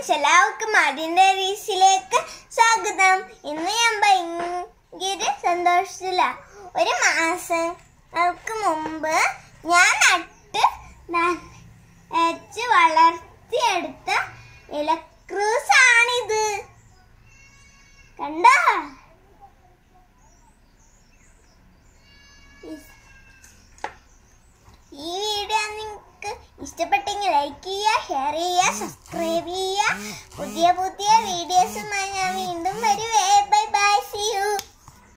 friends എല്ലാവർക്കും അതിൻ്റെ റീസിലേക്ക് സ്വാഗതം ഇന്ന് ഞാൻ ഭയങ്കര സന്തോഷത്തില ഒരു മാസങ്ങൾക്ക് മുമ്പ് ഞാൻ നട്ട് നനച്ച് വളർത്തിയെടുത്ത ഇലക്രൂസ് ആണിത് കണ്ടോ ഈ വീഡിയോ നിങ്ങൾക്ക് ഇഷ്ടപ്പെട്ടെങ്കിൽ ലൈക്ക് ചെയ്യുക ഷെയർ ചെയ്യുക സബ്സ്ക്രൈബ് ചെയ്യുക പുതിയ പുതിയ